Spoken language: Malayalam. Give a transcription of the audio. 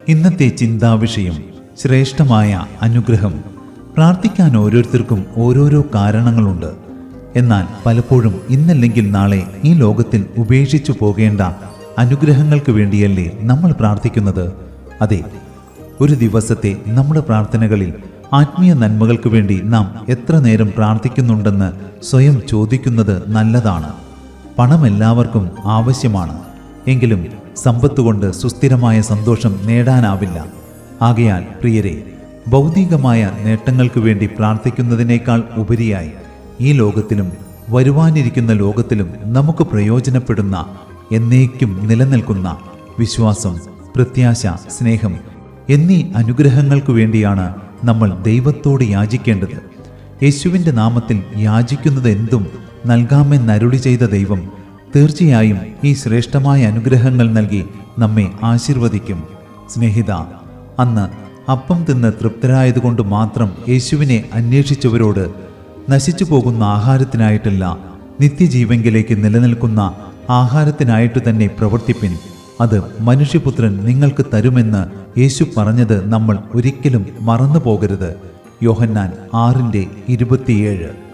ഇന്നത്തെ ചിന്താവിഷയം ശ്രേഷ്ഠമായ അനുഗ്രഹം പ്രാർത്ഥിക്കാൻ ഓരോരുത്തർക്കും ഓരോരോ കാരണങ്ങളുണ്ട് എന്നാൽ പലപ്പോഴും ഇന്നല്ലെങ്കിൽ നാളെ ഈ ലോകത്തിൽ ഉപേക്ഷിച്ചു പോകേണ്ട അനുഗ്രഹങ്ങൾക്ക് വേണ്ടിയല്ലേ നമ്മൾ പ്രാർത്ഥിക്കുന്നത് അതെ ഒരു ദിവസത്തെ നമ്മുടെ പ്രാർത്ഥനകളിൽ ആത്മീയ നന്മകൾക്ക് വേണ്ടി നാം എത്ര നേരം പ്രാർത്ഥിക്കുന്നുണ്ടെന്ന് സ്വയം ചോദിക്കുന്നത് നല്ലതാണ് പണം എല്ലാവർക്കും ആവശ്യമാണ് എങ്കിലും സമ്പത്ത് കൊണ്ട് സുസ്ഥിരമായ സന്തോഷം നേടാനാവില്ല ആകയാൽ പ്രിയരെ ഭൗതികമായ നേട്ടങ്ങൾക്ക് വേണ്ടി പ്രാർത്ഥിക്കുന്നതിനേക്കാൾ ഉപരിയായി ഈ ലോകത്തിലും വരുവാനിരിക്കുന്ന ലോകത്തിലും നമുക്ക് പ്രയോജനപ്പെടുന്ന എന്നേക്കും നിലനിൽക്കുന്ന വിശ്വാസം പ്രത്യാശ സ്നേഹം എന്നീ അനുഗ്രഹങ്ങൾക്ക് വേണ്ടിയാണ് നമ്മൾ ദൈവത്തോട് യാചിക്കേണ്ടത് യേശുവിൻ്റെ നാമത്തിൽ യാചിക്കുന്നത് എന്തും നൽകാമെന്നരുളി ചെയ്ത ദൈവം തീർച്ചയായും ഈ ശ്രേഷ്ഠമായ അനുഗ്രഹങ്ങൾ നൽകി നമ്മെ ആശീർവദിക്കും സ്നേഹിത അന്ന് അപ്പം തിന്ന് തൃപ്തരായതുകൊണ്ട് മാത്രം യേശുവിനെ അന്വേഷിച്ചവരോട് നശിച്ചു പോകുന്ന ആഹാരത്തിനായിട്ടല്ല നിത്യജീവങ്കിലേക്ക് നിലനിൽക്കുന്ന ആഹാരത്തിനായിട്ട് തന്നെ പ്രവർത്തിപ്പിൻ അത് മനുഷ്യപുത്രൻ നിങ്ങൾക്ക് തരുമെന്ന് യേശു പറഞ്ഞത് നമ്മൾ ഒരിക്കലും മറന്നു പോകരുത് യോഹന്നാൻ ആറിൻ്റെ ഇരുപത്തിയേഴ്